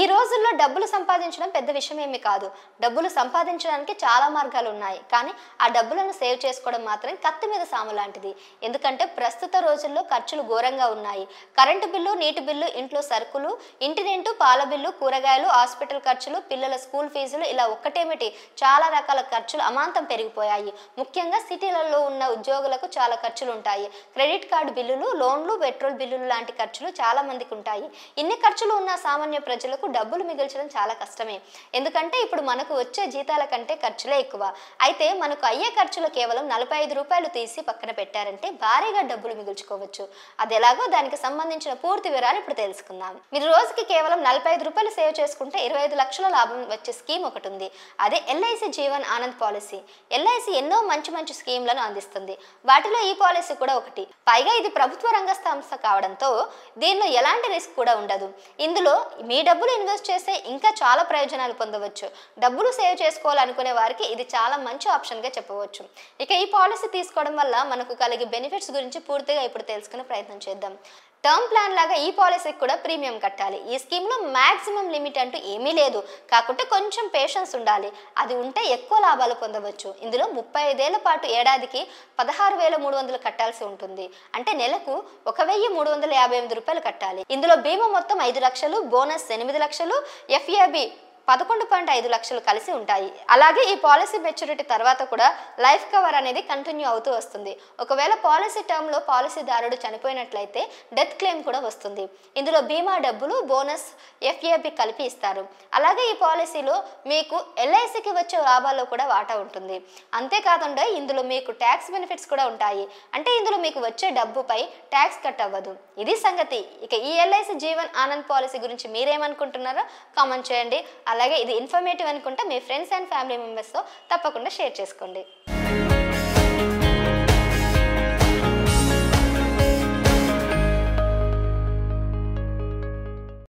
ఈ రోజుల్లో డబ్బులు సంపాదించడం పెద్ద విషయం ఏమి కాదు డబ్బులు సంపాదించడానికి చాలా మార్గాలు ఉన్నాయి కానీ ఆ డబ్బులను సేవ్ చేసుకోవడం మాత్రం కత్తి మీద సాము లాంటిది ఎందుకంటే ప్రస్తుత రోజుల్లో ఖర్చులు ఘోరంగా ఉన్నాయి కరెంటు బిల్లు నీటి బిల్లు ఇంట్లో సరుకులు ఇంటి రెంటు పాల బిల్లు కూరగాయలు హాస్పిటల్ ఖర్చులు పిల్లల స్కూల్ ఫీజులు ఇలా ఒక్కటేమిటి చాలా రకాల ఖర్చులు అమాంతం పెరిగిపోయాయి ముఖ్యంగా సిటీలలో ఉన్న ఉద్యోగులకు చాలా ఖర్చులు ఉంటాయి క్రెడిట్ కార్డు బిల్లులు లోన్లు పెట్రోల్ బిల్లులు లాంటి ఖర్చులు చాలా మందికి ఉంటాయి ఇన్ని ఖర్చులు ఉన్న సామాన్య ప్రజలకు డబ్బులు మిగిల్చడం చాలా కష్టమే ఎందుకంటే ఇప్పుడు మనకు వచ్చే జీతాల కంటే ఖర్చులే ఎక్కువ అయితే మనకు అయ్యే ఖర్చులు కేవలం నలభై ఐదు రూపాయలు తీసి పక్కన పెట్టారంటే భారీగా డబ్బులు మిగుల్చుకోవచ్చు అది ఎలాగో దానికి సంబంధించిన పూర్తి వివరాలు ఇప్పుడు తెలుసుకుందాం మీరు రోజుకి కేవలం నలభై ఐదు రూపాయలు సేవ్ చేసుకుంటే ఇరవై ఐదు లక్షల లాభం వచ్చే స్కీమ్ ఒకటి ఉంది అదే LIC Jeevan Anand policy LIC ఎన్నో మంచి మంచి స్కీమ్లను అందిస్తుంది వాటిలో ఈ పాలసీ కూడా ఒకటి పైగా ఇది ప్రభుత్వ రంగ సంస్థ కావడంతో దీనిలో ఎలాంటి రిస్క్ కూడా ఉండదు ఇందులో మీ డబ్బులు ఇన్వెస్ట్ చేస్తే ఇంకా చాలా ప్రయోజనాలు పొందవచ్చు డబ్బులు సేవ్ చేసుకోవాలనుకునే వారికి ఇది చాలా మంచి ఆప్షన్గా చెప్పవచ్చు ఇక ఈ పాలసీ తీసుకోవడం వల్ల మనకు కలిగే బెనిఫిట్స్ గురించి పూర్తిగా ఇప్పుడు తెలుసుకునే ప్రయత్నం చేద్దాం టర్మ్ ప్లాన్ లాగా ఈ పాలసీకి కూడా ప్రీమియం కట్టాలి ఈ స్కీమ్లో మ్యాక్సిమం లిమిట్ అంటూ ఏమీ లేదు కాకుంటే కొంచెం పేషెన్స్ ఉండాలి అది ఉంటే ఎక్కువ లాభాలు పొందవచ్చు ఇందులో ముప్పై ఐదేళ్ల పాటు ఏడాదికి పదహారు వేల మూడు వందలు కట్టాల్సి ఉంటుంది అంటే నెలకు ఒక వెయ్యి మూడు వందల యాభై ఎనిమిది రూపాయలు కట్టాలి ఇందులో బీమా మొత్తం ఐదు లక్షలు బోనస్ ఎనిమిది లక్షలు ఎఫ్ఏబి పదకొండు పాయింట్ ఐదు లక్షలు కలిసి ఉంటాయి అలాగే ఈ పాలసీ మెచ్యూరిటీ తర్వాత కూడా లైఫ్ కవర్ అనేది కంటిన్యూ అవుతూ వస్తుంది ఒకవేళ పాలసీ టర్మ్లో పాలసీదారుడు చనిపోయినట్లయితే డెత్ క్లెయిమ్ కూడా వస్తుంది ఇందులో బీమా డబ్బులు బోనస్ ఎఫ్ఏబి కలిపి ఇస్తారు అలాగే ఈ పాలసీలో మీకు ఎల్ఐసికి వచ్చే లాభాల్లో కూడా వాటా ఉంటుంది అంతేకాకుండా ఇందులో మీకు ట్యాక్స్ బెనిఫిట్స్ కూడా ఉంటాయి అంటే ఇందులో మీకు వచ్చే డబ్బుపై ట్యాక్స్ కట్ అవ్వదు ఇది సంగతి ఇక ఈ ఎల్ఐసి జీవన్ ఆనంద్ పాలసీ గురించి మీరేమనుకుంటున్నారో కామెంట్ చేయండి అలాగే ఇది ఇన్ఫర్మేటివ్ అనుకుంటే మీ ఫ్రెండ్స్ అండ్ ఫ్యామిలీ మెంబర్స్తో తప్పకుండా షేర్ చేసుకోండి